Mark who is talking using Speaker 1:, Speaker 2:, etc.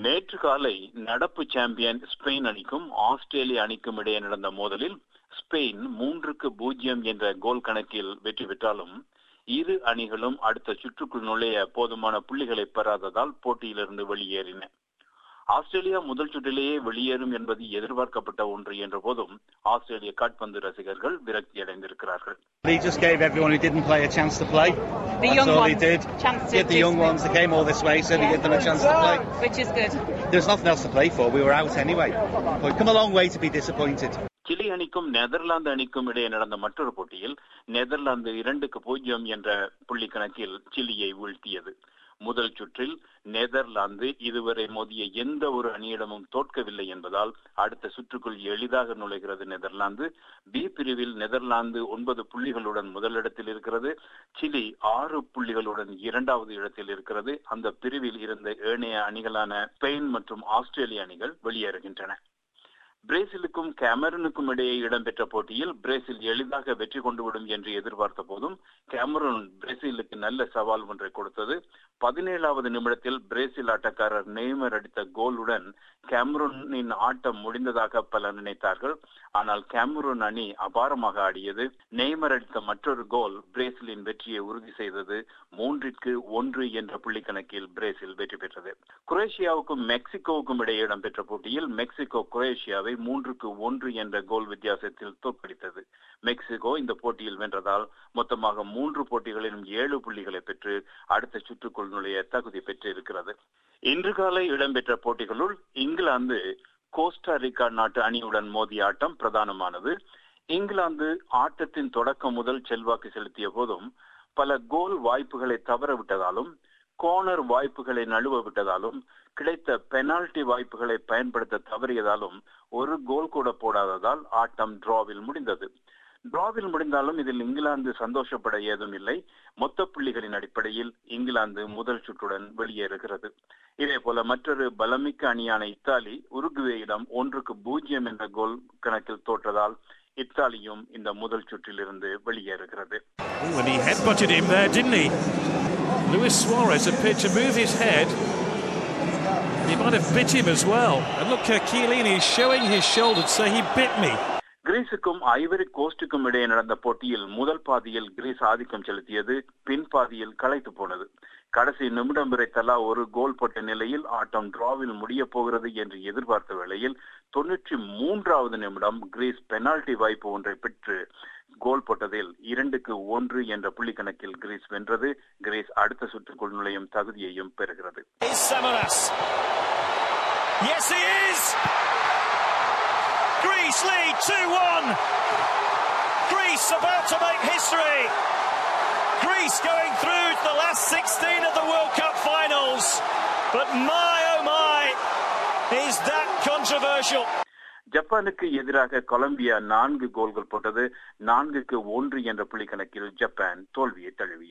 Speaker 1: நேற்று காலை நடப்பு சாம்பியன் ஸ்பெயின் அணிக்கும் ஆஸ்திரேலிய அணிக்கும் இடையே நடந்த மோதலில் ஸ்பெயின் மூன்றுக்கு பூஜ்ஜியம் என்ற கோல் கணக்கில் வெற்றி பெற்றாலும் இரு அணிகளும் அடுத்த சுற்றுக்குள் நுழைய போதுமான புள்ளிகளை பெறாததால் போட்டியிலிருந்து வெளியேறின ஆஸ்திரேலியா முதல் சுற்றிலேயே வெளியேறும் என்பது எதிர்பார்க்கப்பட்ட ஒன்று என்ற போதும் ஆஸ்திரேலிய காட்பந்து ரசிகர்கள் விரக்தி அடைந்திருக்கிறார்கள்
Speaker 2: He just gave everyone who didn't play a chance to play.
Speaker 3: The
Speaker 2: That's
Speaker 3: young
Speaker 2: all
Speaker 3: ones,
Speaker 2: he did.
Speaker 3: chance to
Speaker 2: Give the young
Speaker 3: do-
Speaker 2: ones that came all this way, said he gave them a chance to play.
Speaker 3: Which is good.
Speaker 2: There's nothing else to play for. We were out anyway. But we've come a long way to be disappointed.
Speaker 1: Chile அணிக்கும் Netherlands அணிக்கும் இடையே நடந்த மற்றொரு போட்டியில் Netherlands இரண்டுக்கு பூஜ்ஜியம் என்ற புள்ளி கணக்கில் சிலியை வீழ்த்தியது முதல் சுற்றில் நெதர்லாந்து இதுவரை மோதிய எந்த ஒரு அணியிடமும் தோற்கவில்லை என்பதால் அடுத்த சுற்றுக்குள் எளிதாக நுழைகிறது நெதர்லாந்து பி பிரிவில் நெதர்லாந்து ஒன்பது புள்ளிகளுடன் முதலிடத்தில் இருக்கிறது சிலி ஆறு புள்ளிகளுடன் இரண்டாவது இடத்தில் இருக்கிறது அந்த பிரிவில் இருந்த ஏனைய அணிகளான ஸ்பெயின் மற்றும் ஆஸ்திரேலிய அணிகள் வெளியேறுகின்றன பிரேசிலுக்கும் கேமரனுக்கும் இடையே இடம்பெற்ற போட்டியில் பிரேசில் எளிதாக வெற்றி கொண்டுவிடும் என்று எதிர்பார்த்த போதும் கேமரூன் பிரேசிலுக்கு நல்ல சவால் ஒன்றை கொடுத்தது பதினேழாவது நிமிடத்தில் பிரேசில் ஆட்டக்காரர் நெய்மர் அடித்த கோலுடன் கேமரூனின் ஆட்டம் முடிந்ததாக பலர் நினைத்தார்கள் ஆனால் கேமரூன் அணி அபாரமாக ஆடியது நெய்மர் அடித்த மற்றொரு கோல் பிரேசிலின் வெற்றியை உறுதி செய்தது மூன்றிற்கு ஒன்று என்ற புள்ளி கணக்கில் பிரேசில் வெற்றி பெற்றது குரேஷியாவுக்கும் மெக்சிகோவுக்கும் இடையே இடம்பெற்ற போட்டியில் மெக்சிகோ குரேஷியாவை மூன்றுக்கு ஒன்று என்ற கோல் வித்தியாசத்தில் தோற்கடித்தது மெக்சிகோ இந்த போட்டியில் வென்றதால் மொத்தமாக மூன்று போட்டிகளிலும் ஏழு புள்ளிகளை பெற்று அடுத்த சுற்றுக்குள் நுழைய தகுதி பெற்றிருக்கிறது இன்று காலை இடம்பெற்ற போட்டிகளுள் இங்கிலாந்து கோஸ்டாரிக்கா நாட்டு அணியுடன் மோதிய ஆட்டம் பிரதானமானது இங்கிலாந்து ஆட்டத்தின் தொடக்கம் முதல் செல்வாக்கு செலுத்திய போதும் பல கோல் வாய்ப்புகளை தவறவிட்டதாலும் கோனர் வாய்ப்புகளை நழுவ விட்டதாலும் கிடைத்த பெனால்டி வாய்ப்புகளை பயன்படுத்த தவறியதாலும் ஒரு கோல் கூட போடாததால் ஆட்டம் டிராவில் முடிந்தது டிராவில் முடிந்தாலும் இதில் இங்கிலாந்து சந்தோஷப்பட ஏதும் இல்லை மொத்த புள்ளிகளின் அடிப்படையில் இங்கிலாந்து முதல் சுற்றுடன் வெளியேறுகிறது இதே போல மற்றொரு பலமிக்க அணியான இத்தாலி உருகுவேயிடம் ஒன்றுக்கு பூஜ்ஜியம் என்ற கோல் கணக்கில் தோற்றதால் இத்தாலியும் இந்த முதல் சுற்றிலிருந்து வெளியேறுகிறது
Speaker 4: Ooh, and he headbutted him there, didn't he? Luis Suarez appeared to move his head. He might have bit him as well. And look, uh, Chiellini is showing his shoulder to say he bit me.
Speaker 1: கிரீஸுக்கும் Ivory கோஸ்டுக்கும் இடையே நடந்த போட்டியில் முதல் பாதியில் Greece ஆதிக்கம் செலுத்தியது பின் பாதியில் களைத்து போனது கடைசி நிமிடம் வரை தலா ஒரு கோல் போட்ட நிலையில் ஆட்டம் டிராவில் முடிய போகிறது என்று எதிர்பார்த்த வேளையில் தொன்னூற்றி மூன்றாவது நிமிடம் கிரீஸ் பெனால்டி வாய்ப்பு ஒன்றை பெற்று கோல் போட்டதில் இரண்டுக்கு ஒன்று என்ற புள்ளி கணக்கில் கிரீஸ் வென்றது கிரீஸ் அடுத்த சுற்றுக்குள் நுழையும் தகுதியையும் பெறுகிறது
Speaker 4: Is Samaras. Yes, he is! Greece lead 2 1. Greece about to make history. Greece going through to the last 16 of the World Cup finals. But my oh my, is that controversial?
Speaker 1: ஜப்பானுக்கு எதிராக Colombia நான்கு கோல்கள் போட்டது நான்குக்கு ஒன்று என்ற புள்ளி கணக்கில் ஜப்பான் தோல்வியை தழுவி